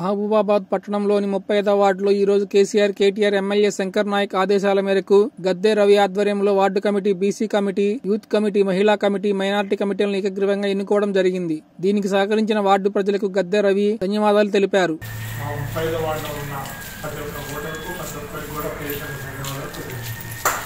మహబూబాబాద్ పట్టణంలోని ముప్పై ఐదవ వార్డులో ఈ రోజు కేసీఆర్ కేటీఆర్ ఎమ్మెల్యే శంకర్ నాయక్ ఆదేశాల మేరకు గద్దె రవి ఆధ్వర్యంలో ward committee BC committee youth committee మహిళా కమిటీ మైనార్టీ కమిటీలను ఏకగ్రీవంగా ఎన్నుకోవడం జరిగింది దీనికి సహకరించిన వార్డు ప్రజలకు గద్దె రవి ధన్యవాదాలు తెలిపారు మా ముప్పై ఐదో వార్డులో ఉన్న ప్రతి ఒక్క ఓటర్కు ప్రతి ఒక్కరికి కూడా పేషెంట్ ధన్యవాదాలు తెలియజేస్తున్నాను.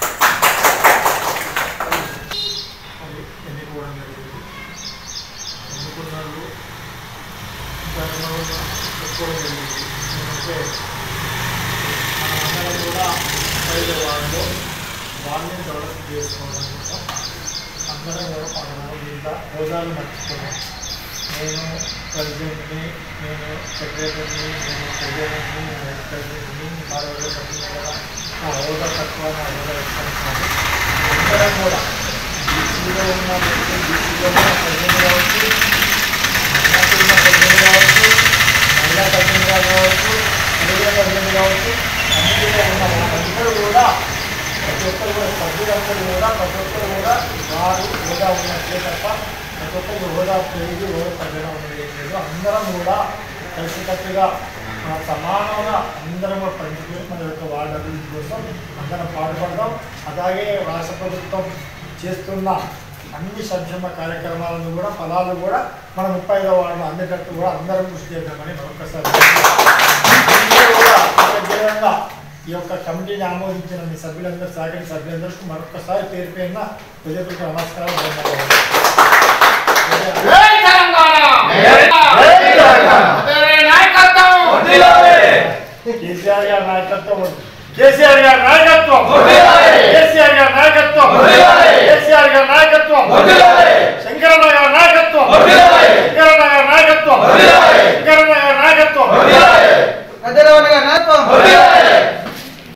అది ఎన్నుకోవడం జరిగింది ఎన్నుకున్న వాళ్ళు ధర్మంలో చెప్పుకోవడం జరిగింది ఎందుకంటే మనమందరం కూడా ముప్పై ఐదో వార్డులో వార్డుని డెవలప్ చేసుకోవడం కోసం అందరం కూడా మన ఇంత హోదాలు మర్చిపోయాం నేను ప్రెసిడెంట్ని నేను సెక్రటరీని నేను ప్రెసిడెంట్ని నేను వైస్ ప్రెసిడెంట్ని మరో సభ్యులు కూడా నా హోదా తక్కువ నా హోదా ఎక్కువ కాదు. అందరం కూడా బీసీలో ఉన్న వ్యక్తి బీసీలో ఉన్న ప్రెసిడెంట్ కావచ్చు మైనార్టీ ఉన్న ప్రెసిడెంట్ కావచ్చు మహిళా ప్రెసిడెంట్ కావచ్చు మహిళా ప్రెసిడెంట్ కావచ్చు అన్నిటిలో ఉన్న వాళ్ళందరూ కూడా ప్రతి ఒక్కరు కూడా సభ్యులందరూ కూడా ప్రతి ఒక్కరు కూడా వారు హోదా ఉన్నట్లే తప్ప ప్రతి ఒక్కరికి హోదా లేదు హోదా తగ్గడం అనేది ఏం లేదు అందరం కూడా కలిసికట్టుగా మన సమానంగా అందరం కూడా పంచుకొని మన యొక్క వార్డు అభివృద్ధి కోసం అందరం పాటుపడదాం అలాగే రాష్ట్ర ప్రభుత్వం చేస్తున్న అన్ని సంక్షేమ కార్యక్రమాలను కూడా ఫలాలు కూడా మన ముప్పై ఐదో వార్డులో అందేటట్టు కూడా అందరం కృషి చేద్దామని మరొకసారి అందరూ కూడా విధంగా ఈ యొక్క కమిటీని ఆమోదించిన మీ సభ్యులందరూ సహకరి సభ్యులందరికీ మరొకసారి పేరు పేరున హృదయపూర్వక నమస్కారం ధన్యవాదాలు. జై తెలంగాణ జై తెలంగాణ! తెలంగాణ నాయకత్వం కేసీఆర్ గారి నాయకత్వం కేసీఆర్ గారి నాయకత్వం వర్ధిల్లాలి! కేసీఆర్ గారి నాయకత్వం వర్ధిల్లాలి! కేసీఆర్ గారి నాయకత్వం వర్ధిల్లాలి! శంకరన్న గారి నాయకత్వం వర్ధిల్లాలి! శంకరన్న గారి నాయకత్వం వర్ధిల్లాలి! శంకరన్న గారి నాయకత్వం వర్ధిల్లాలి! గద్దెరవణ గారి నాయకత్వం వర్ధిల్లాలి!